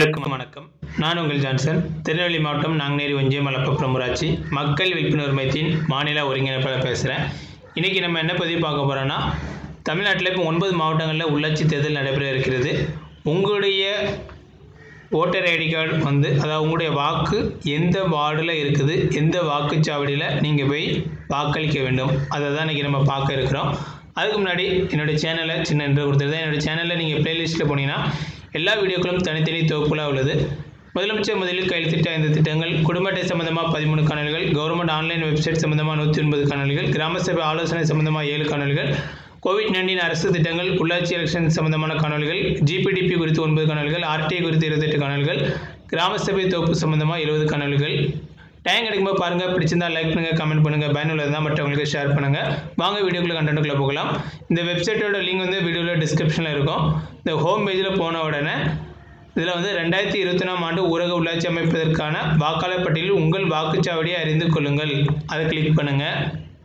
அனைவருக்கும் வணக்கம் நான் உங்கள் ஜான்சன் திருநெல்வேலி மாவட்டம் நாங்குநேரி ஒன்றியம் மலப்பப்புறம் ஊராட்சி மக்கள் விழிப்புணர்வு மையத்தின் மாநில ஒருங்கிணைப்பாளர் பேசுகிறேன் இன்றைக்கி நம்ம என்ன பதிவு பார்க்க போகிறோன்னா தமிழ்நாட்டில் இப்போ ஒன்பது மாவட்டங்களில் உள்ளாட்சி தேர்தல் நடைபெற இருக்கிறது உங்களுடைய ஓட்டர் ஐடி கார்டு வந்து அதாவது உங்களுடைய வாக்கு எந்த வார்டில் இருக்குது எந்த வாக்குச்சாவடியில் நீங்கள் போய் வாக்களிக்க வேண்டும் அதை தான் இன்றைக்கி நம்ம பார்க்க இருக்கிறோம் அதுக்கு முன்னாடி என்னுடைய சேனலை சின்ன என்று கொடுத்துருந்தேன் என்னுடைய சேனலில் நீங்கள் ப்ளேலிஸ்ட்டில் போனீங்கன்னா எல்லா வீடியோக்களும் தனித்தனி தொகுப்புகளாக உள்ளது முதலமைச்சர் முதலில் கையெழுத்திட்ட ஐந்து திட்டங்கள் குடும்ப அட்டை சம்பந்தமாக பதிமூணு காணொலிகள் கவர்மெண்ட் ஆன்லைன் வெப்சைட் சம்பந்தமாக நூற்றி ஒன்பது காணொலிகள் கிராம சபை ஆலோசனை சம்பந்தமாக ஏழு காணொலிகள் கோவிட் நைன்டீன் அரசு திட்டங்கள் உள்ளாட்சி எலெக்ஷன் சம்பந்தமான காணொலிகள் ஜிபிடிபி குறித்து ஒன்பது காணொலிகள் ஆர்டிஐ குறித்து இருபத்தெட்டு காணொலிகள் கிராம சபை தொகுப்பு சம்பந்தமாக எழுபது காணொலிகள் டைம் கிடைக்கும்போது பாருங்கள் பிடிச்சிருந்தா லைக் பண்ணுங்கள் கமெண்ட் பண்ணுங்கள் பயனுள்ளது தான் மற்றவங்களுக்கு ஷேர் பண்ணுங்கள் வாங்க வீடியோக்குள்ள கண்டென்ட்டுக்குள்ளே போகலாம் இந்த வெப்சைட்டோட லிங்க் வந்து வீடியோவில் டிஸ்கிரிப்ஷனில் இருக்கும் இந்த ஹோம் பேஜில் போன உடனே இதில் வந்து ரெண்டாயிரத்தி இருபத்தொன்னாம் ஆண்டு ஊரக உள்ளாட்சி அமைப்பதற்கான வாக்காளர் பட்டியலில் உங்கள் வாக்குச்சாவடியை அறிந்து கொள்ளுங்கள் அதை கிளிக் பண்ணுங்கள்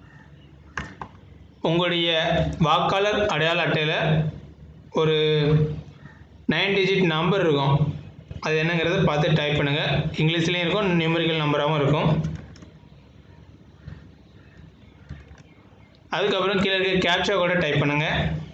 உங்களுடைய வாக்காளர் அடையாள அட்டையில் ஒரு நைன் டிஜிட் நம்பர் இருக்கும் அது என்னங்கிறத பார்த்து டைப் பண்ணுங்கள் இங்கிலீஷ்லேயும் இருக்கும் நியூமரிக்கல் நம்பராகவும் இருக்கும் அதுக்கப்புறம் கீழே இருக்க கேப்சா கூட டைப் பண்ணுங்கள்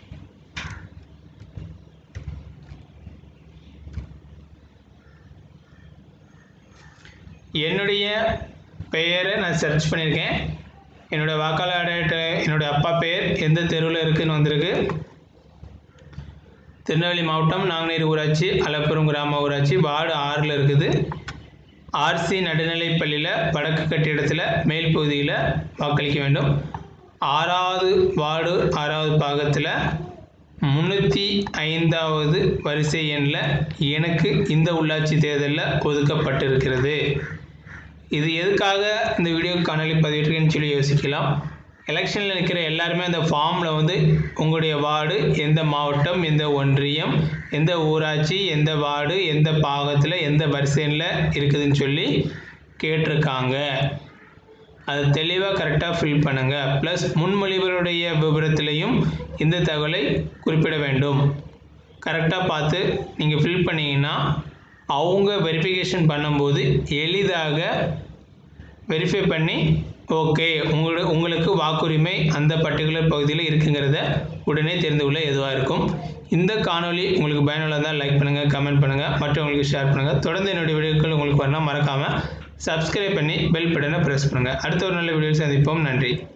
என்னுடைய பெயரை நான் சர்ச் பண்ணியிருக்கேன் என்னோடய வாக்காளர் அடையாள என்னுடைய அப்பா பெயர் எந்த தெருவில் இருக்குதுன்னு வந்திருக்கு திருநெல்வேலி மாவட்டம் நாங்குநேரி ஊராட்சி அலப்புறம் கிராம ஊராட்சி வார்டு ஆறில் இருக்குது ஆர்சி நடுநிலைப் பள்ளியில் வடக்கு கட்டிடத்தில் மேல் பகுதியில் வாக்களிக்க வேண்டும் ஆறாவது வார்டு ஆறாவது பாகத்தில் முந்நூற்றி ஐந்தாவது வரிசை எண்ணில் எனக்கு இந்த உள்ளாட்சி தேர்தலில் ஒதுக்கப்பட்டிருக்கிறது இது எதுக்காக இந்த வீடியோ காணொலி பதிவிட்டிருக்கேன்னு சொல்லி யோசிக்கலாம் எலெக்ஷனில் நிற்கிற எல்லாருமே அந்த ஃபார்மில் வந்து உங்களுடைய வார்டு எந்த மாவட்டம் எந்த ஒன்றியம் எந்த ஊராட்சி எந்த வார்டு எந்த பாகத்தில் எந்த வரிசையில் இருக்குதுன்னு சொல்லி கேட்டிருக்காங்க அது தெளிவாக கரெக்டாக ஃபில் பண்ணுங்கள் ப்ளஸ் முன்மொழிவருடைய விவரத்திலையும் இந்த தகவலை குறிப்பிட வேண்டும் கரெக்டாக பார்த்து நீங்கள் ஃபில் பண்ணிங்கன்னா அவங்க வெரிஃபிகேஷன் பண்ணும்போது எளிதாக வெரிஃபை பண்ணி ஓகே உங்களோட உங்களுக்கு வாக்குரிமை அந்த பர்டிகுலர் பகுதியில் இருக்குங்கிறத உடனே தெரிந்து கொள்ள எதுவாக இருக்கும் இந்த காணொலி உங்களுக்கு பயனுள்ளதாக லைக் பண்ணுங்கள் கமெண்ட் பண்ணுங்கள் மற்றவங்களுக்கு ஷேர் பண்ணுங்கள் தொடர்ந்து என்னுடைய வீடியோக்கள் உங்களுக்கு வரலாம் மறக்காமல் சப்ஸ்கிரைப் பண்ணி பெல் பட்டனை ப்ரெஸ் பண்ணுங்கள் அடுத்த ஒரு நல்ல வீடியோ சந்திப்போம் நன்றி